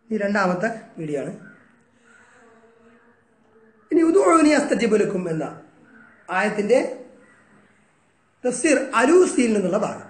ഈ രണ്ടാമത്തെ വീഡിയോ ആണ് ഇനി ഉദുനി അസ്തജിബുലക്കും എന്ന ആയത്തിന്റെ തഫ്സീർ അലൂസിയിൽ നിന്നുള്ള ഭാഗം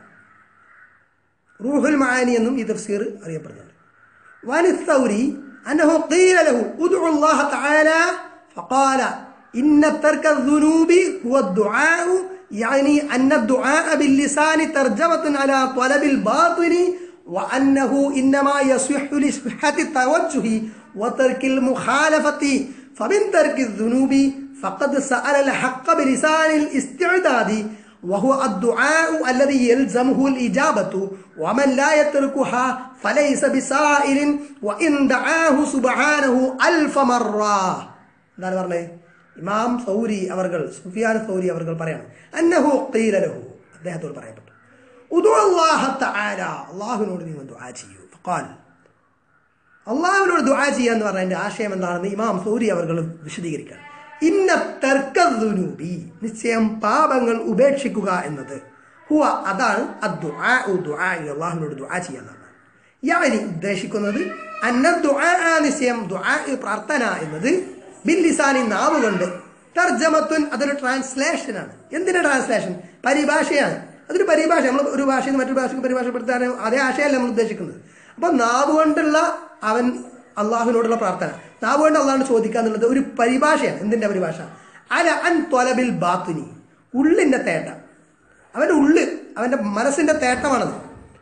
റൂഹുൽ മാനി എന്നും ഈ തഫ്സീർ അറിയപ്പെടുന്നുണ്ട് وعن الثوري أنه قيل له ادع الله تعالى فقال إن ترك الذنوب هو الدعاء يعني أن الدعاء باللسان ترجمة على طلب الباطن وأنه إنما يصح لصحة التوجه وترك المخالفة فمن ترك الذنوب فقد سأل الحق بلسان الاستعداد وهو الدعاء الذي يلزمه الإجابة ومن لا يتركها فليس بسائل وإن دعاه سبحانه ألف مرة എന്താണ് പറഞ്ഞത് ഇമാം സൗരി അവർകൾ സുഫിയാൻ സൗരി അവർകൾ പറയാണ് അന്നഹു ഖീലലഹു അദ്ദേഹത്തോട് പറയപ്പെട്ടു ഉദു അല്ലാഹ തആല അല്ലാഹുവിനോട് നിങ്ങൾ ദുആ ചെയ്യൂ ഫഖാൽ അള്ളാഹുവിനോട് ദുആ ചെയ്യുക എന്ന് പറഞ്ഞതിന്റെ ആശയം എന്താണെന്ന് ഇമാം സൗരി അവർകൾ വിശദീകരിക്കുകയാണ് ഇന്ന തർക്കദ്ദുനൂബി നിശ്ചയം പാപങ്ങൾ ഉപേക്ഷിക്കുക എന്നത് ഹുവ അതാണ് അദ്ദുആ ദുആ അള്ളാഹുവിനോട് ദുആ ചെയ്യുക എന്നാണ് യാനി ഉദ്ദേശിക്കുന്നത് അന്ന ദുആ നിശ്ചയം ദുആ പ്രാർത്ഥന എന്നത് ബില്ലിസാനി നാവ് കൊണ്ട് തർജമത്തുൻ അതൊരു ട്രാൻസ്ലേഷൻ ആണ് എന്തിന്റെ ട്രാൻസ്ലേഷൻ പരിഭാഷയാണ് അതൊരു പരിഭാഷ നമ്മൾ ഒരു ഭാഷയിൽ നിന്ന് മറ്റൊരു ഭാഷയ്ക്ക് പരിഭാഷപ്പെടുത്താൻ അതേ ആശയമല്ല നമ്മൾ ഉദ്ദേശിക്കുന്നത് അപ്പൊ നാവ് കൊണ്ടുള്ള അവൻ അള്ളാഹുവിനോടുള്ള പ്രാർത്ഥന നാവ് കൊണ്ട് അള്ളാഹുണ്ട് ചോദിക്കുക എന്നുള്ളത് ഒരു പരിഭാഷയാണ് എന്തിന്റെ പരിഭാഷ അല അൻ തൊലബിൽ ബാത്തുനി ഉള്ളിന്റെ തേട്ടം അവന്റെ ഉള്ള് അവന്റെ മനസ്സിന്റെ തേട്ടമാണത്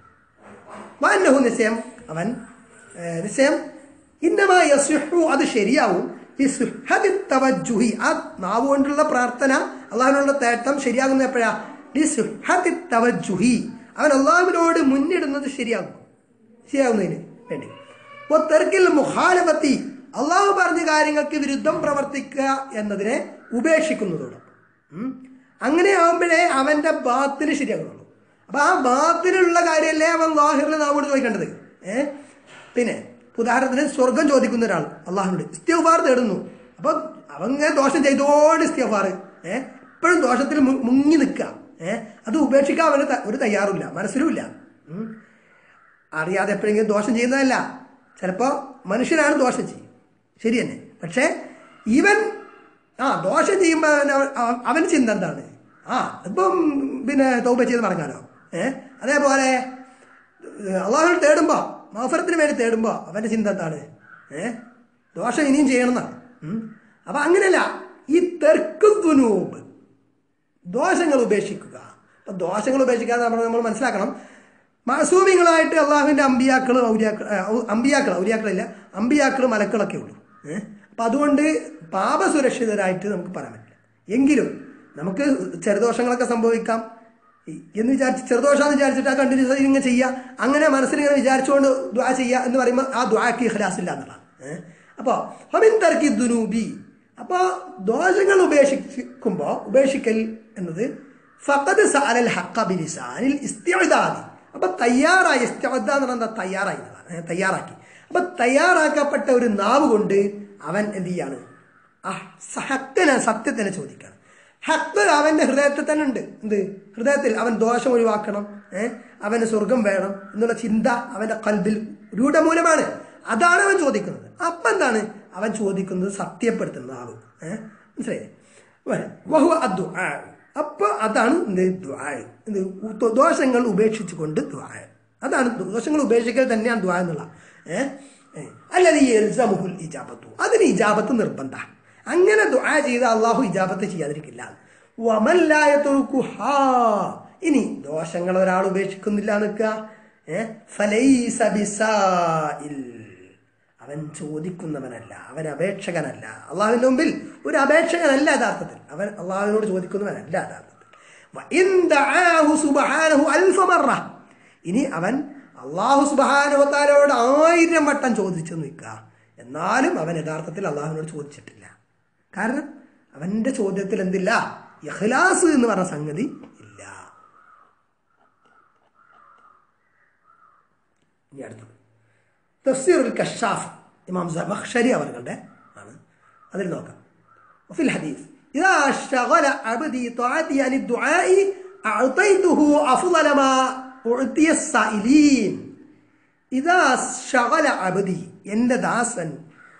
വാന്നഹു നിശ്ചയം അവൻ ഏഹ്, നിശ്ചയം ഇന്നമാ യസ്ഹു അത് ശരിയാവും ഈ സുഹദി തവജുഹി ആ നാവ് കൊണ്ടുള്ള പ്രാർത്ഥന അള്ളാഹുവിനുള്ള തേട്ടം ശരിയാകുന്ന എപ്പോഴാ ഈ സുഹദി തവജുഹി അവൻ അള്ളാഹുവിനോട് മുന്നിടുന്നത് ശരിയാകും ശരിയാവുന്നതിന് വേണ്ടി തെർക്കിൽ മുഖാലപത്തി അള്ളാഹു പറഞ്ഞ കാര്യങ്ങൾക്ക് വിരുദ്ധം പ്രവർത്തിക്കുക എന്നതിനെ ഉപേക്ഷിക്കുന്നതോടൊപ്പം ഉം. അങ്ങനെ ആവുമ്പോഴേ അവന്റെ ബാത്തിന് ശരിയാകുന്നുള്ളൂ അപ്പൊ ആ ബാത്തിലുള്ള കാര്യമല്ലേ അവൻ ലാഹിറിൽ നാമോട് ചോദിക്കേണ്ടത് ഏ പിന്നെ ഉദാഹരണത്തിന് സ്വർഗം ചോദിക്കുന്ന ഒരാൾ അള്ളാഹുനോട് ഇസ്തിഫാർ തേടുന്നു അപ്പൊ അവൻ ഇങ്ങനെ ദോഷം ചെയ്തോണ്ട് ഇസ്തിഫാർ ഏഹ് എപ്പോഴും ദോഷത്തിൽ മു- മുങ്ങി നിൽക്കുക ഏഹ് അത് ഉപേക്ഷിക്കാൻ അവന് ത- ഒരു തയ്യാറുമില്ല മനസ്സിലുമില്ല ഉം. അറിയാതെ എപ്പോഴെങ്കിലും ദോഷം ചെയ്യുന്നതല്ല ചിലപ്പോ മനുഷ്യനാണ് ദോഷം ചെയ്യും ശരി തന്നെ പക്ഷേ ഇവൻ ആ ദോഷം ചെയ്യുമ്പോൾ അവൻ- അവൻ- അവന് ചിന്ത എന്താണ് ആ ഇപ്പം പിന്നെ തൗബ ചെയ്ത് മടങ്ങാലോ ഏ അതേപോലെ അള്ളാഹുവിൽ തേടുമ്പോ മൗഫറത്തിന് വേണ്ടി തേടുമ്പോ അവന്റെ ചിന്ത എന്താണ് ഏ ദോഷം ഇനിയും ചെയ്യണമെന്നാണ് ഉം. അപ്പൊ അങ്ങനെയല്ല ഈ തെർക്കുനൂബ് ദോഷങ്ങൾ ഉപേക്ഷിക്കുക അപ്പൊ ദോഷങ്ങൾ ഉപേക്ഷിക്കാതെ നമ്മൾ നമ്മൾ മനസ്സിലാക്കണം മാസൂമികളായിട്ട് അള്ളാഹുവിന്റെ അമ്പിയാക്കൾ ഔലിയാക്കൾ ആ, ഔ- അമ്പിയാക്കൾ ഔലിയാക്കളില്ല അമ്പിയാക്കൾ മലക്കളൊക്കെ ഉള്ളൂ ഏഹ് അപ്പൊ അതുകൊണ്ട് പാപസുരക്ഷിതരായിട്ട് നമുക്ക് പറയാൻ പറ്റില്ല എങ്കിലും നമുക്ക് ചെറുദോഷങ്ങളൊക്കെ സംഭവിക്കാം ഈ- എന്ന് വിചാരിച്ച് ചെറുദോഷാന്ന് വിചാരിച്ചിട്ട് ആ കണ്ടിന്യൂസ് ഇങ്ങനെ ചെയ്യുക അങ്ങനെ മനസ്സിൽ ഇങ്ങനെ വിചാരിച്ചുകൊണ്ട് ദ്വാ ചെയ്യുക എന്ന് പറയുമ്പോൾ ആ ദ്വാക്ക് ഇഖ്ലാസ് ഇല്ല എന്നുള്ളതാണ് ഏഹ് അപ്പൊ ഹമിൻ തർക്കി ദുനൂബി അപ്പൊ ദോഷങ്ങൾ ഉപേക്ഷിക്കുമ്പോ ഉപേക്ഷിക്കൽ എന്നത് ഫഖദ് സഅലൽ ഹഖ ബിലിസാനിൽ ഇസ്തിഅദാദി അപ്പൊ തയ്യാറായി ഇസ്തിഅദ എന്ന് പറഞ്ഞാൽ എന്താ തയ്യാറായി എന്നതാണ്. ഏ, തയ്യാറാക്കി അപ്പൊ തയ്യാറാക്കപ്പെട്ട ഒരു നാവ് കൊണ്ട് അവൻ എന്ത് ചെയ്യാണ് ആ ഹക്കിനെ സത്യത്തിനെ ചോദിക്കണം ഹക്ക് അവന്റെ ഹൃദയത്തിൽ തന്നെ ഉണ്ട് എന്ത് ഹൃദയത്തിൽ അവൻ ദോഷം ഒഴിവാക്കണം ഏഹ് അവന് സ്വർഗം വേണം എന്നുള്ള ചിന്ത അവന്റെ കൽബിൽ രൂഢമൂലമാണ് അതാണ് അവൻ ചോദിക്കുന്നത് അപ്പൊ എന്താണ് അവൻ ചോദിക്കുന്നത് സത്യപ്പെടുത്തുന്ന ആവ് ഏഹ് മനസ്സിലായില്ലേ വരെ. വഹുവ അദ്ദുആ. അപ്പൊ അതാണ് എന്ത് ദ്വാ എന്ത് ഉ- ദോഷങ്ങൾ ഉപേക്ഷിച്ചുകൊണ്ട് ദ്വാ അതാണ് ദോഷങ്ങൾ ഉപേക്ഷിക്കൽ തന്നെയാണ് ദ്വാ എന്നുള്ള ഏഹ് അല്ലാതെ ഈ എൽസമുഹുൽ ഇജാബത്തു അതിന് ഇജാബത്ത് നിർബന്ധ അങ്ങനെ ദുആ ചെയ്ത അള്ളാഹു ഇജാബത്ത് ചെയ്യാതിരിക്കില്ല വമല്ലായ തുറുക്കുഹാ. ഇനി ദോഷങ്ങൾ ഒരാൾ ഉപേക്ഷിക്കുന്നില്ല നിൽക്കുക ഏഹ് ഫലൈസ ബിസാഇൽ. അവൻ ചോദിക്കുന്നവനല്ല അവൻ അപേക്ഷകനല്ല അള്ളാഹുവിന്റെ മുമ്പിൽ ഒരു അപേക്ഷകനല്ല യഥാർത്ഥത്തിൽ അവൻ അള്ളാഹുവിനോട് ചോദിക്കുന്നവനല്ല യഥാർത്ഥത്തിൽ വഇൻ ദഅാഹു സുബ്ഹാനഹു അൽഫ മറ. ഇനി അവൻ അള്ളാഹു സുബാനുവത്താലോട് ആയിരം വട്ടം ചോദിച്ചു നിൽക്കുക എന്നാലും അവൻ യഥാർത്ഥത്തിൽ അള്ളാഹുവിനോട് ചോദിച്ചിട്ടില്ല കാരണം അവന്റെ ചോദ്യത്തിൽ എന്തില്ല ഇഖ്ലാസ് എന്ന് പറഞ്ഞ സംഗതി ഇല്ല ഇനി അടുത്തത് തഫ്സീറുൽ കഷാഫ് ഇമാം സബഖ്ശരി അവരുടെ ആണ് അതിൽ നോക്കാം وفي الحديث إذا اشتغل عبدي طاعتي عن الدعاء أعطيته أفضل ما أعطي السائلين ഇതാ ഷകല അബദി എൻ്റെ ദാസൻ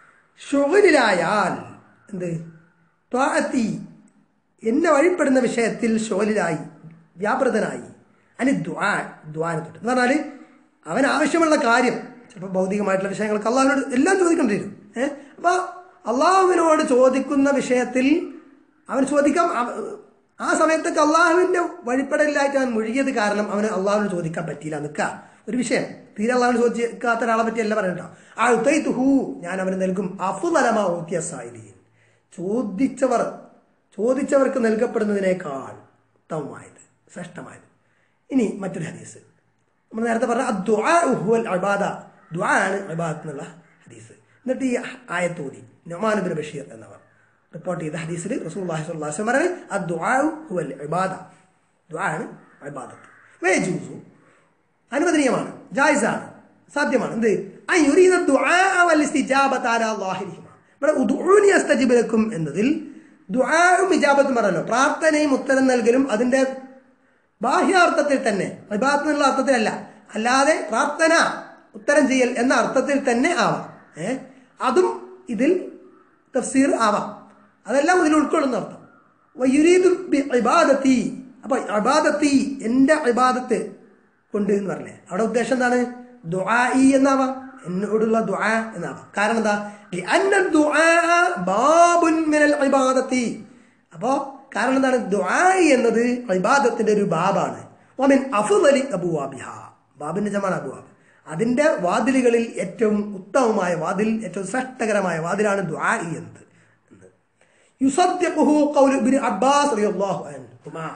ഷുഗലിലായാൽ എന്ത് ത്വാഅത്തി എന്നെ വഴിപ്പെടുന്ന വിഷയത്തിൽ ഷോലിലായി വ്യാപൃതനായി അനി ദ്വാ ദ്വാനെ തൊട്ട് എന്ന് പറഞ്ഞാൽ അവൻ ആവശ്യമുള്ള കാര്യം ചിലപ്പോൾ ഭൗതികമായിട്ടുള്ള വിഷയങ്ങൾക്ക് അള്ളാഹുവിനോട് എല്ലാം ചോദിക്കേണ്ടി വരും ഏഹ് അപ്പോൾ അള്ളാഹുവിനോട് ചോദിക്കുന്ന വിഷയത്തിൽ അവൻ ചോദിക്കാം അവ- ആ സമയത്തൊക്കെ അള്ളാഹുവിൻ്റെ വഴിപ്പെടലിലായിട്ട് അവൻ മുഴുകിയത് കാരണം അവന് അള്ളാഹുവിന് ചോദിക്കാൻ പറ്റിയില്ല നിൽക്കുക ഒരു വിഷയം തീരെ അള്ളാഹുവിന് ചോദിക്കാത്ത ഒരാളെ പറ്റി അല്ല പറയണ്ട ആ ഉത്തൈത്തുഹു ഞാൻ അവന് നൽകും അഫുലമ ഊത്തിയ സായിലീൻ ചോദിച്ചവർ ചോദിച്ചവർക്ക് നൽകപ്പെടുന്നതിനേക്കാൾ ഉത്തമമായത് ശ്രേഷ്ഠമായത് ഇനി മറ്റൊരു ഹദീസ് നമ്മൾ നേരത്തെ പറഞ്ഞ അദ്വാഹുൽ അബാദ ദ്വാ ആണ് അബാദ് എന്നുള്ള ഹദീസ് എന്നിട്ട് ഈ ആയത്ത് ഓതി നൊമാനുബിൻ ബഷീർ എന്നവർ റിപ്പോർട്ട് ചെയ്ത ഹദീസിൽ റസൂലുള്ളാഹി സ്വല്ലല്ലാഹു അലൈഹി വസല്ലം പറഞ്ഞു അദ്ദുആഉ ഹുവൽ ഇബാദ ദുആ ആണ് ഇബാദത്ത് വയജൂസു അനുവദനീയമാണ് ജായിസാണ് സാധ്യമാണ് എന്ത് ഐ യുരീദ ദുആ വൽ ഇസ്തിജാബത അലാ അല്ലാഹിഹിമ ഇവിടെ ഉദ്ഉനി അസ്തജിബ് ലക്കും എന്നതിൽ ദുആഉം ഇജാബത്തും പറഞ്ഞല്ലോ പ്രാർത്ഥനയും ഉത്തരം നൽകലും അതിന്റെ ബാഹ്യാർത്ഥത്തിൽ തന്നെ ഇബാദത്ത് എന്നുള്ള അർത്ഥത്തിലല്ല അല്ലാതെ പ്രാർത്ഥന ഉത്തരം ചെയ്യൽ എന്ന അർത്ഥത്തിൽ തന്നെ ആവാം ഏ അതും ഇതിൽ തഫ്സീർ ആവാം അതെല്ലാം ഇതിൽ ഉൾക്കൊള്ളുന്ന അർത്ഥം വയുരീദു ബി ഇബാദത്തി അപ്പൊ ഇബാദത്തി എന്റെ ഇബാദത്ത് കൊണ്ട് എന്ന് പറഞ്ഞേ അവിടെ ഉദ്ദേശം എന്താണ് ദുആഇ എന്നാവാം എന്നോടുള്ള ദുആ എന്നാവാം കാരണം എന്താ ലിഅന്ന ദുആ ബാബുൻ മിനൽ ഇബാദത്തി അപ്പോ കാരണം എന്താണ് ദുആഇ എന്നത് ഇബാദത്തിന്റെ ഒരു ബാബാണ് വമിൻ അഫ്ളലി അബുവാബിഹ ബാബിന്റെ ജമാണ് അബുവാബ് അതിന്റെ വാതിലുകളിൽ ഏറ്റവും ഉത്തമമായ വാതിൽ ഏറ്റവും ശ്രേഷ്ഠകരമായ വാതിലാണ് ദുആഇ എന്നത് എന്ന് യുസദ്ദിഖുഹു ഖൗലു ഇബ്നു അബ്ബാസ് റളിയല്ലാഹു അൻഹുമാ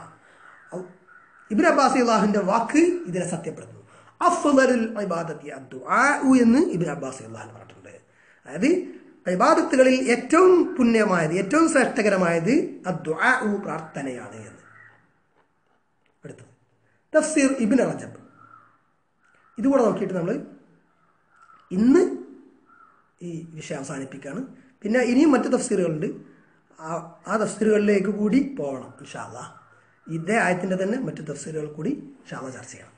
ഇബ്നു അബ്ബാസ് അള്ളാഹുവിന്റെ വാക്ക് ഇതിനെ സത്യപ്പെടുത്തുന്നു അഫ്ളലുൽ ഇബാദത്തി അദ്ദുആഉ എന്ന് ഇബ്നു അബ്ബാസ് അള്ളാഹു പറഞ്ഞിട്ടുണ്ട് അതായത് ഇബാദത്തുകളിൽ ഏറ്റവും പുണ്യമായത് ഏറ്റവും ശ്രേഷ്ഠകരമായത് അദ്ദുആഉ പ്രാർത്ഥനയാണ് എന്ന് അടുത്തത് തഫ്സീർ ഇബ്നു റജബ് ഇതുകൂടെ നോക്കിയിട്ട് നമ്മൾ ഇന്ന് ഈ വിഷയം അവസാനിപ്പിക്കുകയാണ് പിന്നെ ഇനിയും മറ്റു തഫ്സീറുകളുണ്ട് ആ ആ തഫ്സീറുകളിലേക്ക് കൂടി പോകണം ഇൻഷാല്ല ഇതേ ആയത്തിന്റെ തന്നെ മറ്റു തഫ്സീറുകൾ കൂടി ഇൻഷാല്ല ചർച്ച ചെയ്യണം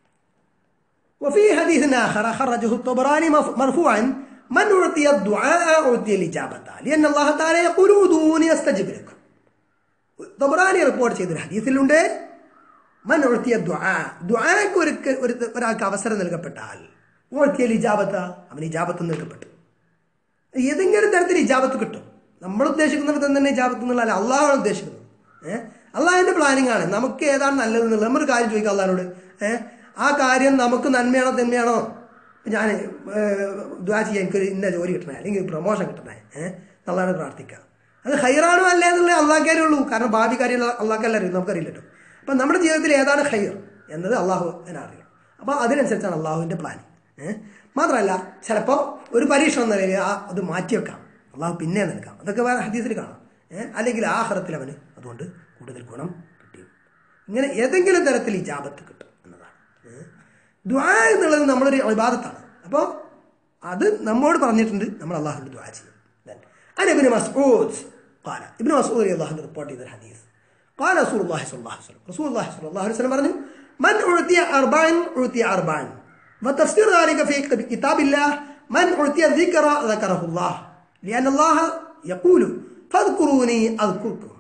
وفي حديث آخر خرجه الطبراني مف- مرفوعا من أعطي الدعاء أعطي الإجابة لأن الله تعالى يقول ادعوني أستجب لكم طبراني റിപ്പോർട്ട് ചെയ്തൊരു ഹദീസിലുണ്ട് മൻ ഉഴത്തിയ ദുആ ദുആക്ക് ഒരു ഒരു ഒരാൾക്ക് അവസരം നൽകപ്പെട്ടാൽ ഉഴത്തിയ ഇജാബത്ത അവന് ഇജാബത്ത് നൽകപ്പെട്ടു ഏതെങ്കിലും തരത്തിൽ ഇജാബത്ത് കിട്ടും നമ്മൾ ഉദ്ദേശിക്കുന്നത് തന്നെ ഇജാബത്ത് എന്നുള്ളതല്ല അള്ളാഹാണ് ഉദ്ദേശിക്കുന്നത് ഏഹ് അള്ളാഹിന്റെ പ്ലാനിങ് ആണ് നമുക്ക് ഏതാണ് നല്ലത് എന്നുള്ളത് നമ്മൊരു കാര്യം ചോദിക്കാം അള്ളഹാനോട് ഏഹ് ആ കാര്യം നമുക്ക് നന്മയാണോ തിന്മയാണോ ഞാൻ ദ്വാ ചെയ്യാൻ എനിക്കൊരു ഇന്ന ജോലി കിട്ടണേ അല്ലെങ്കിൽ പ്രൊമോഷൻ കിട്ടണേ ഏഹ് അള്ളഹാനെ പ്രാർത്ഥിക്കാം അത് ഹൈറാണോ അല്ലേ എന്നുള്ളത് അള്ളാഹ്ക്കാരേ ഉള്ളൂ കാരണം ഭാവി കാര്യം അള്ളാഹ്ക്കല്ല അറിയും നമുക്കറിയില്ലല്ലോ അപ്പം നമ്മുടെ ജീവിതത്തിൽ ഏതാണ് ഹൈർ എന്നത് അള്ളാഹു അറിയാം അപ്പോൾ അതിനനുസരിച്ചാണ് അള്ളാഹുവിൻ്റെ പ്ലാൻ ഏഹ് മാത്രമല്ല ചിലപ്പോൾ ഒരു പരീക്ഷ എന്ന നിലയിൽ ആ അത് മാറ്റി വെക്കാം അള്ളാഹു പിന്നെ നൽകാം അതൊക്കെ വേറെ ഹദീസിൽ കാണാം ഏഹ് അല്ലെങ്കിൽ ആഹ്റത്തിൽ അവന് അതുകൊണ്ട് കൂടുതൽ ഗുണം കിട്ടി ഇങ്ങനെ ഏതെങ്കിലും തരത്തിൽ ഈ ജാപത്ത് കിട്ടും എന്നതാണ് ഏഹ് ദ്വാ എന്നുള്ളത് നമ്മളൊരു വിവാദത്താണ് അപ്പോൾ അത് നമ്മോട് പറഞ്ഞിട്ടുണ്ട് നമ്മൾ അള്ളാഹുവിൻ്റെ ദ്വാ ചെയ്യും Then, عن ابن مسعود قال ابن مسعود رضي الله عنه ريبورت هذا الحديث قال رسول الله صلى الله عليه وسلم رسول الله صلى الله عليه وسلم പറഞ്ഞു من أعطي أربع أعطي أربعا وتفسير ذلك في كتاب الله من أعطي الذكر ذكره الله لأن الله يقول فاذكروني أذكركم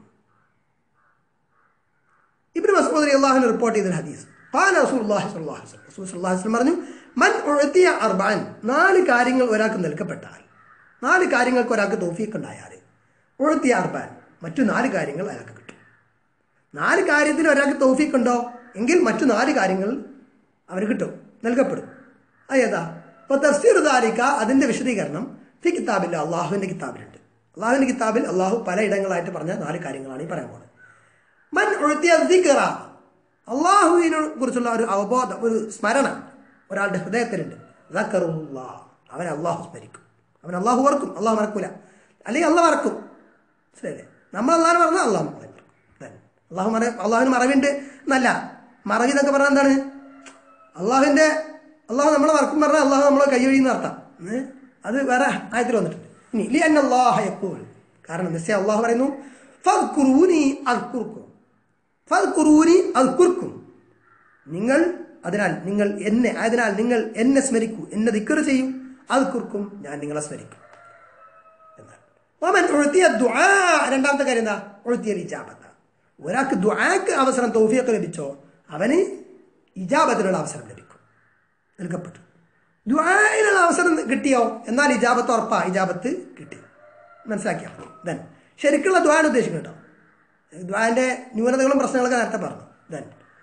ابن مسعود رضي الله عنه റിപ്പോർട്ട് ചെയ്ത ഹദീസ് قال رسول الله صلى الله عليه وسلم റസൂൽ സല്ലല്ലാഹു അലൈഹി വസല്ലം പറഞ്ഞു മൻ ഉഅതിയ അർബഅൻ നാല് കാര്യങ്ങൾ ഒരാൾക്ക് നൽകപ്പെട്ടാൽ നാല് കാര്യങ്ങൾക്ക് ഒരാൾക്ക് തൗഫീഖ് ഉണ്ടായാൽ ഉഴത്തിയ അർബാൻ മറ്റു നാല് കാര്യങ്ങൾ അയാൾക്ക് കിട്ടും നാല് കാര്യത്തിൽ ഒരാൾക്ക് തൗഫീഖ് ഉണ്ടോ എങ്കിൽ മറ്റു നാല് കാര്യങ്ങൾ അവന് കിട്ടും നൽകപ്പെടും അതേതാ ഇപ്പൊ തഫ്സീർ ദാരിക്ക അതിന്റെ വിശദീകരണം ഫി കിതാബില്ല അള്ളാഹുവിന്റെ കിതാബിലുണ്ട് അള്ളാഹുവിന്റെ കിതാബിൽ അള്ളാഹു പലയിടങ്ങളായിട്ട് പറഞ്ഞ നാല് കാര്യങ്ങളാണ് ഈ പറയാൻ പോകുന്നത് മൻ ഉഴത്തിയ ദിക്റ അള്ളാഹുവിനെ കുറിച്ചുള്ള ഒരു അവബോധം ഒരു സ്മരണ ഒരാളുടെ ഹൃദയത്തിലുണ്ട് ദക്കറുല്ലാ. അവൻ അള്ളാഹു സ്മരിക്കും അവൻ അള്ളാഹു ഓർക്കും അള്ളാഹു മറക്കൂല അല്ലെങ്കിൽ അള്ളാഹ് മറക്കും ശരിയല്ലേ നമ്മൾ അള്ളാഹ് പറഞ്ഞാൽ അള്ളാഹു മറക്കും Then, അള്ളാഹു മറ അള്ളാഹുവിന് മറവിണ്ട് എന്നല്ല മറവി എന്നൊക്കെ പറഞ്ഞാൽ എന്താണ് അള്ളാഹുവിന്റെ അള്ളാഹു നമ്മളെ മറക്കും പറഞ്ഞാൽ അള്ളാഹു നമ്മളെ കൈയൊഴിയുന്ന അർത്ഥം ഏ? അത് വേറെ ആയത്തിൽ വന്നിട്ടുണ്ട് ഇനി ലി അന്ന അള്ളാഹ യഖൂൽ കാരണം നിശ്ചയം അള്ളാഹു പറയുന്നു ഫദ്കുറൂനി അദ്കുർക്കും ഫദ്കുറൂനി അദ്കുർക്കും നിങ്ങൾ അതിനാൽ നിങ്ങൾ എന്നെ അതിനാൽ നിങ്ങൾ എന്നെ സ്മരിക്കൂ എന്നെ ദിക്കറ് ചെയ്യൂ അത് കുർക്കും ഞാൻ നിങ്ങളെ സ്മരിക്കും എന്നാണ് ഓമൻ ഉഴുത്തിയ ദുആ രണ്ടാമത്തെ കാര്യം എന്താ ഉഴുത്തിയ ഇജാബത്ത ഒരാൾക്ക് ദുആക്ക് അവസരം തൗഫീഖ് ലഭിച്ചോ അവന് ഇജാബത്തിനുള്ള അവസരം ലഭിക്കും നൽകപ്പെട്ടു ദുആയിനുള്ള അവസരം കിട്ടിയോ എന്നാൽ ഇജാബത്ത് ഉറപ്പാ ഇജാബത്ത് കിട്ടി മനസ്സിലാക്കിയാൽ മതി ദെൻ ശരിക്കുള്ള ദ്വാൻ ഉദ്ദേശിക്കും കേട്ടോ ദ്വാന്റെ ന്യൂനതകളും പ്രശ്നങ്ങളൊക്കെ നേരത്തെ പറഞ്ഞു ദെൻ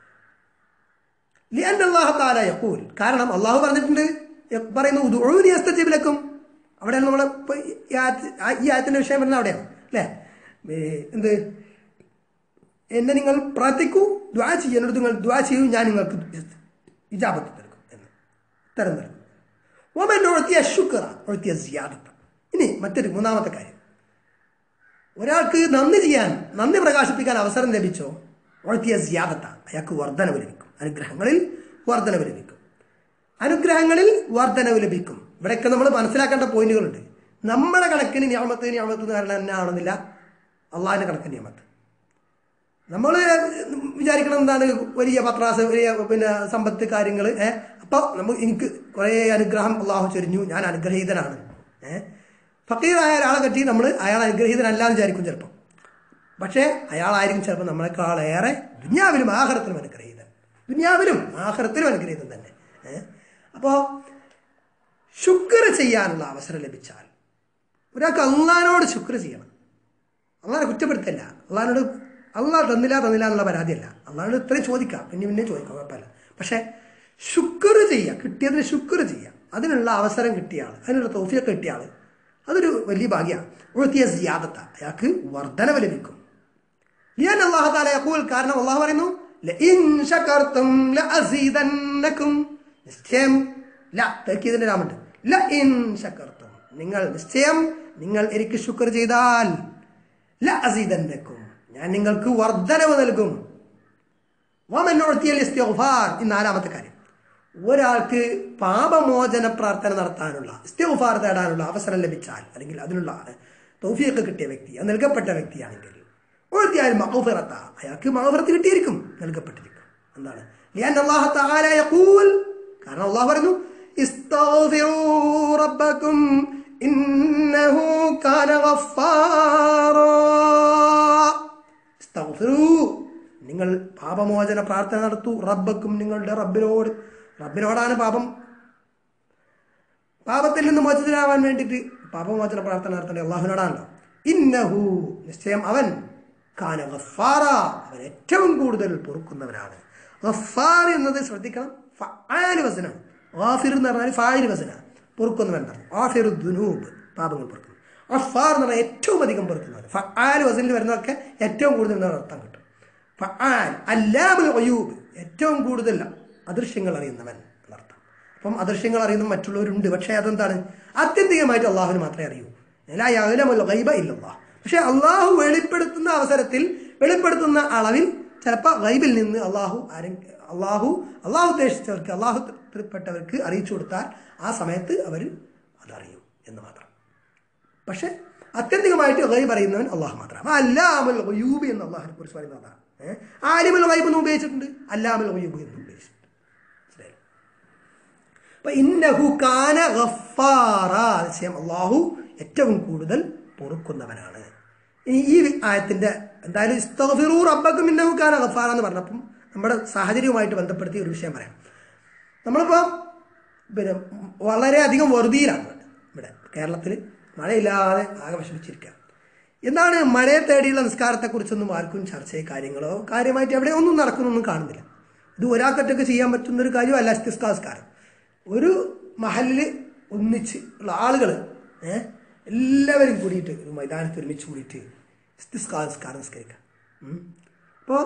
ലിയൻ അള്ളാഹു താല യഖൂൽ കാരണം അള്ളാഹു പറഞ്ഞിട്ടുണ്ട് യ- പറയുന്നു ഉദുഊനി അസ്തജീബിലക്കും അവിടെയാണ് നമ്മൾ ഇപ്പോൾ ഈ ആയത്ത് ആ- ഈ ആയത്തിന്റെ വിഷയം വരുന്നത് അവിടെയാണ് അല്ലേ ഏ, എന്ത് എന്നെ നിങ്ങൾ പ്രാർത്ഥിക്കൂ ദ്വാ ചെയ്യുന്നത് നിങ്ങൾ ദ്വാ ചെയ്യൂ ഞാൻ നിങ്ങൾക്ക് ഇജാബത്ത് നൽകും എന്ന് തരം നൽകും ഓമൻ ഒഴുത്തിയ ശുക്ര ഒഴുത്തിയ സിയാദത്ത് ഇനി മറ്റൊരു മൂന്നാമത്തെ കാര്യം ഒരാൾക്ക് നന്ദി ചെയ്യാൻ നന്ദി പ്രകാശിപ്പിക്കാൻ അവസരം ലഭിച്ചോ ഒഴുത്തിയ സിയാദത്ത അയാൾക്ക് വർധനവ് ലഭിക്കും അനുഗ്രഹങ്ങളിൽ വർധനവ് ലഭിക്കും അനുഗ്രഹങ്ങളിൽ വർധനവ് ലഭിക്കും ഇവിടെയൊക്കെ നമ്മൾ മനസ്സിലാക്കേണ്ട പോയിന്റുകളുണ്ട് നമ്മുടെ കണക്കിന് ഞാമത്ത് ഞാമത്ത് എന്ന് പറഞ്ഞാൽ തന്നെ ആണെന്നില്ല അള്ളാഹിന്റെ കണക്കിന് ഞാമത്ത് നമ്മൾ വിചാരിക്കണം എന്താണ് വലിയ പത്രാസ് വലിയ പിന്നെ സമ്പത്ത് കാര്യങ്ങൾ ഏഹ് അപ്പൊ നമ്മൾ എനിക്ക് കുറേ അനുഗ്രഹം അള്ളാഹു ചൊരിഞ്ഞു ഞാൻ അനുഗ്രഹീതനാണ് ഏഹ് ഫക്കീറായ ഒരാളെ പറ്റി നമ്മൾ അയാൾ അനുഗ്രഹീതനല്ല എന്ന് വിചാരിക്കും ചിലപ്പോൾ പക്ഷേ അയാളായിരിക്കും ചിലപ്പോൾ നമ്മളെക്കാളേറെ ദുന്യാവിലും ആഹാരത്തിലും അനുഗ്രഹീതൻ ദുന്യാവിലും ആഹാരത്തിലും അനുഗ്രഹീതൻ തന്നെ ഏഹ് അപ്പോൾ ശുക്ർ ചെയ്യാനുള്ള അവസരം ലഭിച്ചാൽ ഒരാൾക്ക് അള്ളഹാനോട് ശുക്ർ ചെയ്യണം അള്ളാഹിനെ കുറ്റപ്പെടുത്തല്ല അള്ളഹാനോട് അള്ളാഹ് തന്നില്ല തന്നില്ല എന്നുള്ള പരാതിയല്ല അള്ളാഹിനോട് ഇത്രയും ചോദിക്കാം പിന്നെ പിന്നെ ചോദിക്കാം കുഴപ്പമില്ല പക്ഷെ ശുക്ർ ചെയ്യുക കിട്ടിയതിന് ശുക്ർ ചെയ്യുക അതിനുള്ള അവസരം കിട്ടിയ ആൾ അതിനുള്ള തോഫിയൊക്കെ കിട്ടിയ ആൾ അതൊരു വലിയ ഭാഗ്യമാണ് ഉഴത്തിയ സിയാദത്ത അയാൾക്ക് വർധനവ് ലഭിക്കും ലിയാൻ അള്ളാഹു താല യഖൂൽ കാരണം അള്ളാഹു പറയുന്നു ലഇൻ ശകർതും ലഅസീദന്നകും നിശ്ചയം ല തർക്കീദിന്റെ നാമുണ്ട് ലഇൻ ശകർതും നിങ്ങൾ നിശ്ചയം നിങ്ങൾ എനിക്ക് ശുക്ർ ചെയ്താൽ ലഅസീദന്നകും ഞാൻ നിങ്ങൾക്ക് വർധനവ് നൽകും വമന്നോഴ്ത്തിയൽ ഇസ്തിഗ്ഫാർ ഈ നാലാമത്തെ കാര്യം ഒരാൾക്ക് പാപമോചന പ്രാർത്ഥന നടത്താനുള്ള ഇസ്തിഗ്ഫാർ തേടാനുള്ള അവസരം ലഭിച്ചാൽ അല്ലെങ്കിൽ അതിനുള്ള തൗഫീഖ് കിട്ടിയ വ്യക്തി അത് നൽകപ്പെട്ട വ്യക്തിയാണെങ്കിൽ ഒഴുത്തിയാൽ മഹഫിറത്ത അയാൾക്ക് മഹഫിറത്ത് കിട്ടിയിരിക്കും നൽകപ്പെട്ടിരിക്കും എന്താണ് ലിയാൻ അല്ലാഹു തആല യഖൂൽ കാരണം അള്ളാഹു പറഞ്ഞു ഇസ്തഗ്ഫിറൂ റബ്ബക്കും ഇന്നഹു കാന ഗഫാറാ ഇസ്തഗ്ഫിറൂ നിങ്ങൾ പാപമോചന പ്രാർത്ഥന നടത്തൂ റബ്ബക്കും നിങ്ങളുടെ റബ്ബിനോട് റബ്ബിനോടാണ് പാപം പാപത്തിൽ നിന്ന് മോചിതനാവാൻ വേണ്ടിയിട്ട് പാപമോചന പ്രാർത്ഥന നടത്തേണ്ടത് അള്ളാഹുവിനോടാണല്ലോ ഇന്നഹു നിശ്ചയം അവൻ കാന ഗഫാറ അവൻ ഏറ്റവും കൂടുതൽ പൊറുക്കുന്നവനാണ് ഗഫാർ എന്നത് ശ്രദ്ധിക്കണം ഫആല് വസനാണ് ഗാഫിർ എന്ന് പറഞ്ഞാൽ ഫായില് വസനാണ് പൊറുക്കുന്നവൻ എന്നാണ് ഗാഫിറു ദുനൂബ് പാപങ്ങൾ പൊറുക്കുന്നു ഗഫാർ എന്ന് പറഞ്ഞാൽ ഏറ്റവും അധികം പൊറുക്കുന്നവൻ ഫആല് വസനിൽ വരുന്നതൊക്കെ ഏറ്റവും കൂടുതൽ എന്നാണ് അർത്ഥം കിട്ടും ഫആൽ അല്ലാമുൽ ഗയൂബ് ഏറ്റവും കൂടുതൽ അദൃശ്യങ്ങൾ അറിയുന്നവൻ എന്നർത്ഥം അപ്പം അദൃശ്യങ്ങൾ അറിയുന്ന മറ്റുള്ളവരുണ്ട് പക്ഷേ അതെന്താണ് ആത്യന്തികമായിട്ട് അള്ളാഹുവിന് മാത്രമേ അറിയൂ ലാ യഅലമുൽ ഗൈബ ഇല്ലല്ലാഹ് പക്ഷേ അള്ളാഹു വെളിപ്പെടുത്തുന്ന അവസരത്തിൽ വെളിപ്പെടുത്തുന്ന അളവിൽ ചിലപ്പോൾ ഗൈബിൽ നിന്ന് അള്ളാഹു ആരെ അള്ളാഹു അള്ളാഹു ഉദ്ദേശിച്ചവർക്ക് അള്ളാഹു തൃപ്തിപ്പെട്ടവർക്ക് അറിയിച്ചു കൊടുത്താൽ ആ സമയത്ത് അവർ അതറിയും എന്ന് മാത്രം പക്ഷെ ആത്യന്തികമായിട്ട് ഗൈബ് അറിയുന്നവൻ അള്ളാഹു മാത്രം അല്ലാമുൽ ഗയൂബ് എന്ന് അള്ളാഹിനെ കുറിച്ച് പറയുന്നത് അതാണ് ഏഹ് ആലിമുൽ ഗൈബ് എന്ന് ഉപയോഗിച്ചിട്ടുണ്ട് അല്ലാമുൽ ഗയൂബ് എന്ന് ഉപയോഗിച്ചിട്ടുണ്ട് മനസ്സിലായോ അപ്പൊ ഇന്നഹു കാന ഗഫാറ നിശ്ചയം അള്ളാഹു ഏറ്റവും കൂടുതൽ പൊറുക്കുന്നവനാണ് ഇനി ഈ ആയത്തിന്റെ എന്തായാലും ഇസ്തഗ്ഫിറൂ റബ്ബക്കും ഇന്നഹു കാന ഗഫാറ എന്ന് പറഞ്ഞപ്പം നമ്മുടെ സാഹചര്യവുമായിട്ട് ബന്ധപ്പെടുത്തിയ ഒരു വിഷയം പറയാം നമ്മളിപ്പോൾ പിന്നെ വളരെയധികം വെറുതിയിലാണ് ഇവിടെ കേരളത്തിൽ മഴയില്ലാതെ ആകെ വിഷമിച്ചിരിക്കുക എന്താണ് മഴയെ തേടിയുള്ള നിസ്കാരത്തെക്കുറിച്ചൊന്നും ആർക്കും ചർച്ചയോ കാര്യങ്ങളോ കാര്യമായിട്ട് എവിടെ ഒന്നും നടക്കുന്നൊന്നും കാണുന്നില്ല ഇത് ഒരാൾക്കൊറ്റൊക്കെ ചെയ്യാൻ പറ്റുന്ന ഒരു കാര്യമല്ല നിസ്കാരം ഒരു മഹലിൽ ഒന്നിച്ച് ഉള്ള ആളുകൾ ഏഹ് എല്ലാവരും കൂടിയിട്ട് ഒരു മൈതാനത്ത് ഒരുമിച്ച് കൂടിയിട്ട് ഇസ്തിസ്കാ നിസ്കാരം നിസ്കരിക്കാം അപ്പോൾ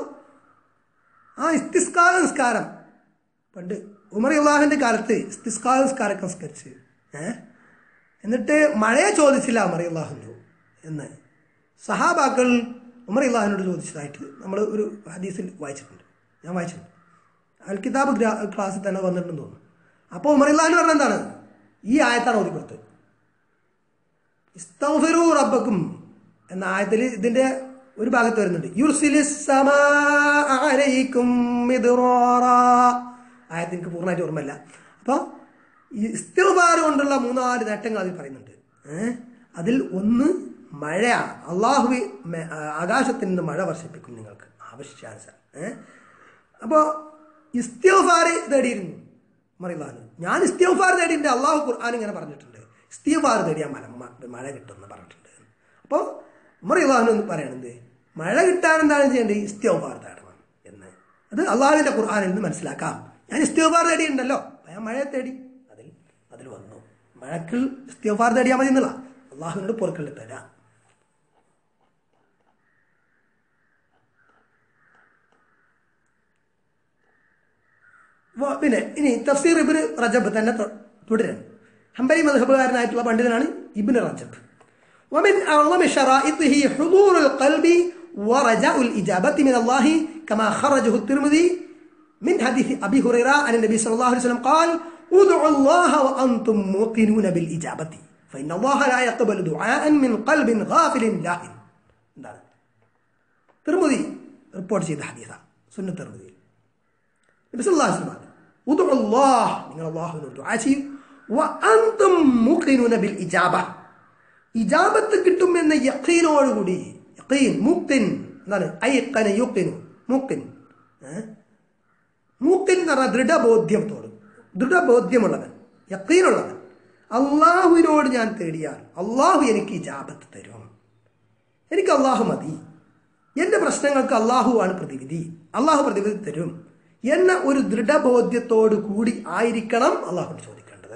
ആ ഇസ്തിസ്കാ നിസ്കാരം പണ്ട് ഉമർ അള്ളാഹിന്റെ കാലത്ത് ഇസ്തിസ്കാ നിസ്കാരമൊക്കെ നിസ്കരിച്ച് ഏഹ് എന്നിട്ട് മഴയെ ചോദിച്ചില്ല ഉമർ അള്ളാഹുന്നു എന്ന് സഹാബാക്കൾ ഉമർ അള്ളാഹിനോട് ചോദിച്ചതായിട്ട് നമ്മൾ ഒരു ഹദീസിൽ വായിച്ചിട്ടുണ്ട് ഞാൻ വായിച്ചിട്ടുണ്ട് അൽ കിതാബ് ക്ലാസ്സിൽ തന്നെ വന്നിട്ടുണ്ടെന്ന് തോന്നുന്നു അപ്പോൾ ഉമർ അള്ളാഹിന് പറഞ്ഞ എന്താണ് ഈ ആയത്താണ് ഓതി കൊടുത്തത് ഇസ്തഗ്ഫിറൂ റബ്ബക്കും എന്ന ആയത്തിൽ ഇതിന്റെ ഒരു ഭാഗത്ത് വരുന്നുണ്ട് യുർസിലിസ് സമാഅ അലൈക്കും മിദ്റാറാ ആയത്ത് എനിക്ക് പൂർണ്ണമായിട്ട് ഓർമ്മയില്ല അപ്പോൾ ഈ ഇസ്തിഗ്ഫാർ കൊണ്ടുള്ള മൂന്നാല് നേട്ടങ്ങൾ അതിൽ പറയുന്നുണ്ട് ഏഹ് അതിൽ ഒന്ന് മഴയാണ് അള്ളാഹു ആകാശത്തിൽ നിന്ന് മഴ വർഷിപ്പിക്കും നിങ്ങൾക്ക് ആവശ്യാനുസരണം ഏഹ് അപ്പോൾ ഇസ്തിഗ്ഫാർ തേടിയിരുന്നു മറിയുള്ളതാണ് ഞാൻ ഇസ്തിഗ്ഫാർ തേടിയിട്ടുണ്ട് അള്ളാഹു ഖുർആൻ ഇങ്ങനെ പറഞ്ഞിട്ടുണ്ട് ഇസ്തിഗ്ഫാർ തേടിയാൽ മല മ- മഴ കിട്ടുമെന്ന് പറഞ്ഞിട്ടുണ്ട് അപ്പോൾ മറിയുള്ളഹാൻ എന്ന് പറയണത് മഴ കിട്ടാൻ എന്താണ് ചെയ്യേണ്ടത് ഇസ്തിഗ്ഫാർ തേടണം എന്ന് അത് അള്ളാഹുവിന്റെ ഖുർആനിൽ നിന്ന് മനസ്സിലാക്കാം ഞാൻ ഇസ്തിഗ്ഫാർ തേടിയിട്ടുണ്ടല്ലോ അപ്പോൾ ഞാൻ മഴയെ തേടി അതിൽ അതിൽ വന്നു മഴക്കിൽ ഇസ്തിഗ്ഫാർ തേടിയാൽ മതി എന്നുള്ള അള്ളാഹുവിനോട് പൊറുക്കൽ തരാം വ- പിന്നെ ഇനി തഫ്സീർ ഇബിന് റജബ് തന്നെ തു- തുടരുന്നു ഹംബലി മധബുകാരനായിട്ടുള്ള പണ്ഡിതനാണ് ഇബിന് റജബ് ومن أعظم شرائطه حضور القلب ورجاء الإجابة من الله كما خرجه الترمذي من حديث أبي هريرة عن النبي صلى الله عليه وسلم قال ادعوا الله وأنتم موقنون بالإجابة فإن الله لا يقبل دعاء من قلب غافل لاهٍ എന്താണ് തിരുമതി റിപ്പോർട്ട് ചെയ്ത ഹദീസ സുന്ന തിരുമതി നബി സല്ലല്ലാഹു അലൈഹി വസല്ലം ഉദു അല്ലാഹ് നിങ്ങൾ അല്ലാഹുവിനോട് ദുആ ചെയ്യൂ വഅൻതും മുഖിനുന ബിൽ ഇജാബ ഇജാബത്ത് കിട്ടും എന്ന യഖീനോടുകൂടി യഖീൻ മുഖിൻ എന്താണ് ഐഖന യുഖിനു മുഖിൻ ഏ? മൂക്കിൻ എന്ന് പറഞ്ഞാൽ ദൃഢബോധ്യത്തോട് ദൃഢബോധ്യമുള്ളവൻ യക്കീനുള്ളവൻ അള്ളാഹുവിനോട് ഞാൻ തേടിയാൽ അള്ളാഹു എനിക്ക് ഇജാബത്ത് തരും എനിക്ക് അള്ളാഹു മതി എൻ്റെ പ്രശ്നങ്ങൾക്ക് അള്ളാഹുവാണ് പ്രതിവിധി അള്ളാഹു പ്രതിവിധി തരും എന്ന ഒരു ദൃഢബോധ്യത്തോടു കൂടി ആയിരിക്കണം അള്ളാഹുവിന് ചോദിക്കേണ്ടത്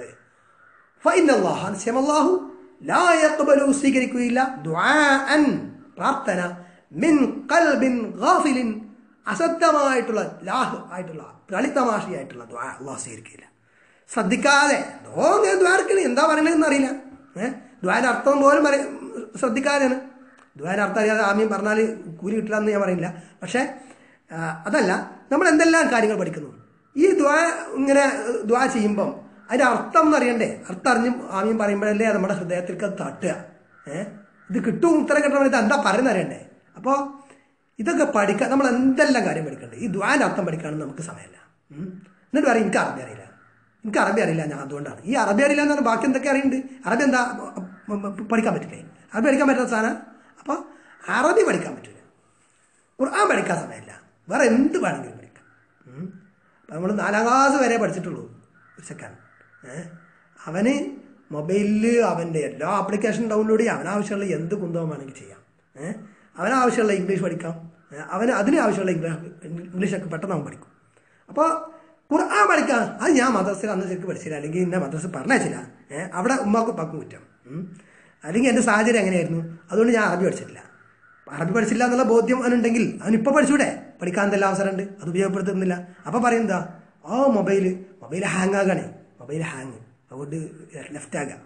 ഫൈൻ അള്ളാഹു നിശ്ചയം അള്ളാഹു ലാ യഖ്ബലു സ്വീകരിക്കുകയില്ല ദുആഅൻ പ്രാർത്ഥന മിൻ ഖൽബിൻ ഗാഫിലിൻ അസത്യമായിട്ടുള്ള ലാഹ് ആയിട്ടുള്ള കളിത്തമാശയായിട്ടുള്ള ദ്വാ അള്ളാഹു സ്വീകരിക്കില്ല ശ്രദ്ധിക്കാതെ എന്തോ ഞാൻ ദ്വാരക്കണി എന്താ പറയണതെന്ന് അറിയില്ല ഏഹ് ദ്വാര അർത്ഥം പോലും പറയ ശ്രദ്ധിക്കാതെയാണ് ദ്വാര അർത്ഥം അറിയാതെ ആമീൻ പറഞ്ഞാൽ കൂലി കിട്ടില്ല എന്ന് ഞാൻ പറയില്ല പക്ഷേ ആ, അതല്ല നമ്മൾ എന്തെല്ലാം കാര്യങ്ങൾ പഠിക്കുന്നു ഈ ദ്വാ ഇങ്ങനെ ദ്വാ ചെയ്യുമ്പം അതിന്റെ അർത്ഥം എന്ന് അറിയണ്ടേ അർത്ഥം അറിഞ്ഞ് ആമീൻ പറയുമ്പോഴല്ലേ നമ്മുടെ ഹൃദയത്തിലേക്ക് അത് തട്ടുക ഏഹ് ഇത് കിട്ടും ഉത്തരം കിട്ടണം ഇത് എന്താ പറയുന്നത് അറിയണ്ടേ അപ്പോൾ ഇതൊക്കെ പഠിക്കാൻ നമ്മൾ എന്തെല്ലാം കാര്യം പഠിക്കണ്ടേ ഈ ദ്വാന്റെ അർത്ഥം പഠിക്കാനൊന്നും നമുക്ക് സമയമില്ല ഉം. എന്നിട്ട് പറയും എനിക്ക് അറബി അറിയില്ല എനിക്ക് അറബി അറിയില്ല ഞാൻ അതുകൊണ്ടാണ് ഈ അറബി അറിയില്ല എന്ന് പറഞ്ഞാൽ ബാക്കി എന്തൊക്കെ അറിയുന്നുണ്ട് അറബി എന്താ ഉം, ഉം, പഠിക്കാൻ പറ്റില്ലേ അറബി പഠിക്കാൻ പറ്റുന്ന സാധനം അപ്പോൾ അറബി പഠിക്കാൻ പറ്റില്ല ഖുർആൻ പഠിക്കാൻ സമയമില്ല വേറെ എന്ത് വേണമെങ്കിലും പഠിക്കാം ഉം. അപ്പം നമ്മൾ നാലാം ക്ലാസ് വരെ പഠിച്ചിട്ടുള്ളൂ ഒരു സെക്കൻഡ് ഏഹ് അവന് മൊബൈലിൽ അവൻ്റെ എല്ലാ ആപ്ലിക്കേഷൻ ഡൗൺലോഡ് ചെയ്യാം അവനാവശ്യമുള്ള എന്ത് കുന്തവും വേണമെങ്കിൽ ചെയ്യാം ഏഹ് അവനാവശ്യമുള്ള ഇംഗ്ലീഷ് പഠിക്കാം ഏഹ് അവന് അതിന് ആവശ്യമുള്ള ഇംഗ്ലീഷ് ഇംഗ്ലീഷൊക്കെ പെട്ടെന്ന് അവൻ പഠിക്കും അപ്പോൾ ഖുർആൻ പഠിക്കാൻ അത് ഞാൻ മദ്രസയിൽ അന്ന് ശരിക്കും പഠിച്ചില്ല അല്ലെങ്കിൽ എന്നെ മദ്രസ പറഞ്ഞില്ല ഏഹ് അവിടെ ഉമ്മാക്കും ഉപ്പാക്കും കുറ്റം ഉം. അല്ലെങ്കിൽ എൻ്റെ സാഹചര്യം എങ്ങനെയായിരുന്നു അതുകൊണ്ട് ഞാൻ അറബി പഠിച്ചിട്ടില്ല അറബി പഠിച്ചില്ല എന്നുള്ള ബോധ്യം അവനുണ്ടെങ്കിൽ അവനിപ്പോൾ പഠിച്ചൂടെ പഠിക്കാൻ എന്തെല്ലാം അവസരമുണ്ട് അത് ഉപയോഗപ്പെടുത്തുന്നില്ല അപ്പം പറയുന്നതാ ഓ മൊബൈൽ മൊബൈൽ ഹാങ് ആകണേ മൊബൈൽ ഹാങ് അതുകൊണ്ട് ലെഫ്റ്റ് ആകാം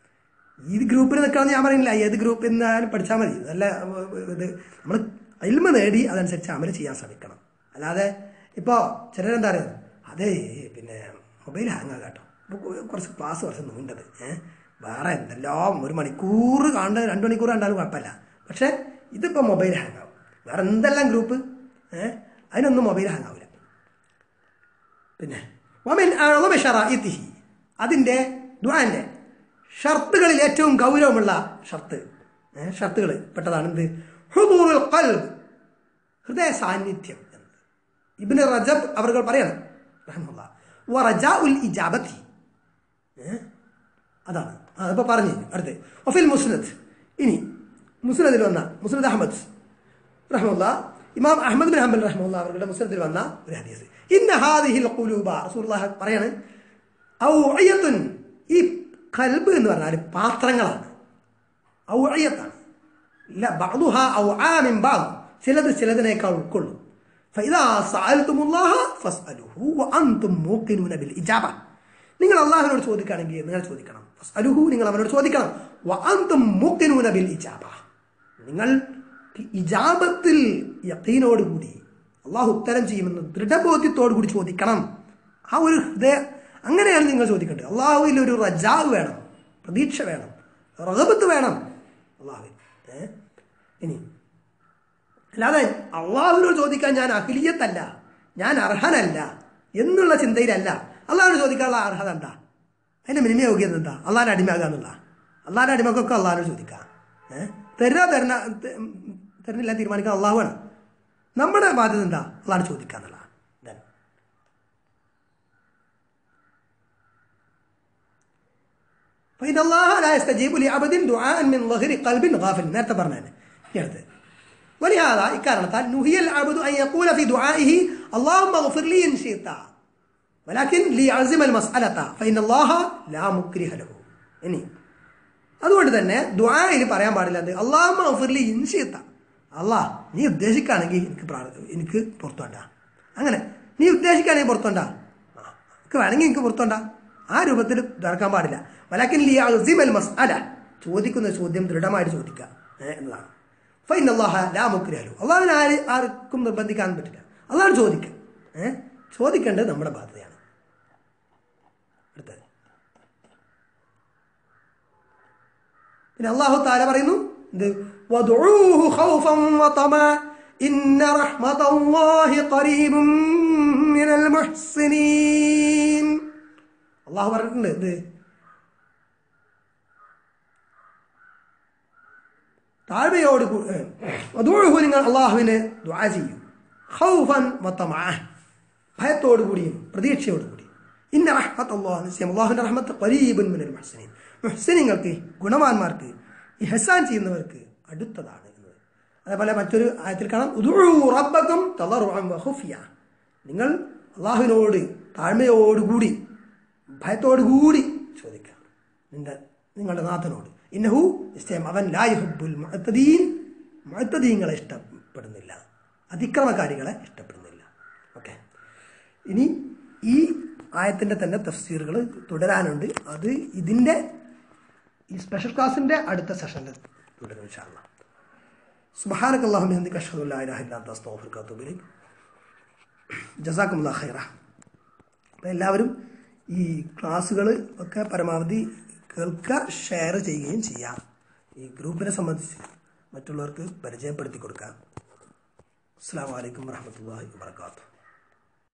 ഈ ഗ്രൂപ്പിൽ നിൽക്കണമെന്ന് ഞാൻ പറയുന്നില്ല ഏത് ഗ്രൂപ്പിൽ നിന്നാലും പഠിച്ചാൽ മതി നല്ല ഏർ, ഇത് നമ്മൾ അയിൽമ നേടി അതനുസരിച്ച് അമൽ ചെയ്യാൻ ശ്രമിക്കണം അല്ലാതെ ഇപ്പോൾ ചിലരെന്താ പറയുക അതേ പിന്നെ മൊബൈൽ ഹാങ് ആകാം കേട്ടോ ഇപ്പോൾ കുറച്ച് ക്ലാസ് കുറച്ച് നീണ്ടത് ഏഹ് വേറെ എന്തെല്ലാം ഒരു മണിക്കൂർ കാണേണ്ട രണ്ട് മണിക്കൂർ കണ്ടാലും കുഴപ്പമില്ല പക്ഷേ ഇതിപ്പോൾ മൊബൈൽ ഹാങ് ആവും വേറെ എന്തെല്ലാം ഗ്രൂപ്പ് ഏഹ് അതിനൊന്നും മൊബൈൽ ഹാങ് ആവില്ല പിന്നെ വമിൻ അഅ്ളമ ശറാഇത്തിഹി അതിൻ്റെ ദുആന്റെ ഷർത്തുകളിൽ ഏറ്റവും ഗൗരവമുള്ള ഷർത്ത് ഏഹ് ഷർത്തുകൾ പെട്ടതാണ് എന്ത് ഹുദൂറുൽ ഖൽബ് ഹൃദയ സാന്നിധ്യം എന്ന് ഇബ്നു റജബ് അവർ പറയണം റഹ്മുള്ള വറജാഉൽ ഇജാബത്തി ഏഹ് അതാണ് അതിപ്പോൾ പറഞ്ഞു അടുത്ത് ഒഫിൽ മുസ്നദ് ഇനി മുസ്നദിൽ വന്ന മുസ്നദ് അഹമ്മദ് റഹ്മുല്ല ഇമാം അഹമ്മദ് ബിൻ ഹംബൽ റഹ്മുല്ല അവരുടെ മുസ്നദിൽ വന്ന ഒരു ഹദീസ് ഇന്ന ഹാദിഹിൽ ഖുലൂബ റസൂലുള്ളാഹി പറയാണ് ഔഅയത്തുൻ ഈ കൽബ് എന്ന് പറഞ്ഞാൽ പാത്രങ്ങളാണ് ഔഅയത്താണ് ഇല്ല ബഅ്ദുഹാ ഔആമിൻ ബഅദ് ചിലത് ചിലതിനേക്കാൾ ഉൾക്കൊള്ളും فإذا سألتم الله فاسألوه وأنتم موقنون بالإجابة നിങ്ങൾ അള്ളാഹുവിനോട് ചോദിക്കുകയാണെങ്കിൽ നിങ്ങൾ ചോദിക്കണം ഫസ്അലുഹു നിങ്ങൾ അവനോട് ചോദിക്കണം വഅൻതും മുഖിനൂന ബിൽ ഇജാബ നിങ്ങൾ ഇജാബത്തിൽ യഖീനോടുകൂടി അള്ളാഹു ഉത്തരം ചെയ്യുമെന്ന് ദൃഢബോധ്യത്തോടു കൂടി ചോദിക്കണം ആ ഒരു ഹൃദയ അങ്ങനെയാണ് നിങ്ങൾ ചോദിക്കേണ്ടത് അള്ളാഹുവിൽ ഒരു റജാവ് വേണം പ്രതീക്ഷ വേണം റഹബത്ത് വേണം അള്ളാഹുവിൽ ഏ? ഇനി അല്ലാതെ അള്ളാഹുവിനോട് ചോദിക്കാൻ ഞാൻ അഖിലിയത്തല്ല ഞാൻ അർഹനല്ല എന്നുള്ള ചിന്തയിലല്ല അള്ളാഹിനോട് ചോദിക്കാനുള്ള അർഹത എന്താ അതിന്റെ മിനിമ യോഗ്യത എന്താ അള്ളാഹിനെ അടിമയാകുക എന്നുള്ള അള്ളാഹിന്റെ അടിമക്കൊക്കെ അള്ളാഹിനോട് ചോദിക്കാം ഏഹ് തരുക തരണ തരുന്നില്ല തീരുമാനിക്കാൻ അള്ളാഹുവാണ് നമ്മുടെ ബാധ്യത എന്താ അള്ളാഹിനോട് ചോദിക്കുക എന്നുള്ള Then. فإن الله لا يستجيب لعبد دعاء من ظهر قلب غافل നേരത്തെ പറഞ്ഞാണ് ഈ അടുത്ത് ولهذا ഇക്കാരണത്താൽ نهي العبد أن يقول في دعائه اللهم اغفر لي إن شئت ولكن ليعزم المسألة فإن الله لا مكره له ഇനി അതുകൊണ്ട് തന്നെ ദുആയിൽ പറയാൻ പാടില്ല എന്ത് അള്ളാഹ് ഗഫിർലി ഇൻ ശീത്ത അള്ളാഹ് നീ ഉദ്ദേശിക്കുകയാണെങ്കിൽ എനിക്ക് പ്രാർത്ഥ എനിക്ക് പുറത്തോണ്ട അങ്ങനെ നീ ഉദ്ദേശിക്കുകയാണെങ്കിൽ പുറത്തോണ്ട ആ, എനിക്ക് വേണമെങ്കിൽ എനിക്ക് പുറത്തോണ്ട ആ രൂപത്തിൽ നടക്കാൻ പാടില്ല വലാക്കിൻ ലി അസിമൽ മസ്അല ചോദിക്കുന്ന ചോദ്യം ദൃഢമായിട്ട് ചോദിക്കുക ഏ, എന്നതാണ് ഫൈൻ അള്ളാഹ ലാ മുക്രിയാലു അള്ളാഹിനെ ആര് ആർക്കും നിർബന്ധിക്കാൻ പറ്റില്ല അള്ളാഹ് ചോദിക്കുക ഏഹ് ചോദിക്കേണ്ടത് നമ്മുടെ ബാധ്യതയാണ് അടുത്തത് പിന്നെ അള്ളാഹു താല പറയുന്നു എന്ത് വദുഊഹു ഖൗഫൻ വതമാ ഇന്ന റഹ്മതല്ലാഹി ഖരീബും മിനൽ മുഹ്സിനീൻ അള്ളാഹു പറഞ്ഞിട്ടുണ്ട് എന്ത് താഴ്മയോട് വദുഊഹു നിങ്ങൾ അള്ളാഹുവിനെ ദുആ ചെയ്യൂ ഖൗഫൻ വതമാ ഭയത്തോടു കൂടിയും പ്രതീക്ഷയോടു കൂടിയും ഇന്ന റഹ്മത്ത് അള്ളാഹു നിശ്ചയം അള്ളാഹുവിന്റെ റഹ്മത്ത് ഖരീബുൻ മിനൽ മുഹ്സിനീൻ മുഹ്സിനിങ്ങൾക്ക് ഗുണവാന്മാർക്ക് ഇഹസാൻ ചെയ്യുന്നവർക്ക് അടുത്തതാണ് എന്നത് അതേപോലെ മറ്റൊരു ആയത്തിൽ കാണാം ഉദുഉ റബ്ബക്കും തളറുഅൻ വഖുഫിയ നിങ്ങൾ അള്ളാഹുവിനോട് താഴ്മയോടുകൂടി ഭയത്തോടുകൂടി ചോദിക്കാം നിന്റെ നിങ്ങളുടെ നാഥനോട് ഇന്നഹു നിശ്ചയം അവൻ ലായുഹബുൽ മുഅത്തദീൻ മുഅത്തദീങ്ങളെ ഇഷ്ടപ്പെടുന്നില്ല അതിക്രമകാരികളെ ഇഷ്ടപ്പെടുന്നില്ല ഓക്കെ ഇനി ഈ ആയത്തിന്റെ തന്നെ തഫ്സീറുകൾ തുടരാനുണ്ട് അത് ഇതിന്റെ ഈ സ്പെഷ്യൽ ക്ലാസിന്റെ അടുത്ത സെഷനിൽ തുടരും ഇൻഷാല്ല സുബഹാനക അല്ലാഹു ബിഹംദിക അഷ്ഹദു അല്ലാ ഇലാഹ ഇല്ലാ അൻത അസ്തഗ്ഫിറുക വഅത്തുബു ഇലൈക് ജസാക്കുമുല്ലാഹ് ഖൈറ അപ്പോൾ എല്ലാവരും ഈ ക്ലാസ്സുകൾ ഒക്കെ പരമാവധി കേൾക്കുക ഷെയർ ചെയ്യുകയും ചെയ്യാം ഈ ഗ്രൂപ്പിനെ സംബന്ധിച്ച് മറ്റുള്ളവർക്ക് പരിചയപ്പെടുത്തി കൊടുക്കാം അസ്സാം വലൈക്കും വാഹമത്തല്ലാഹി വാത്തു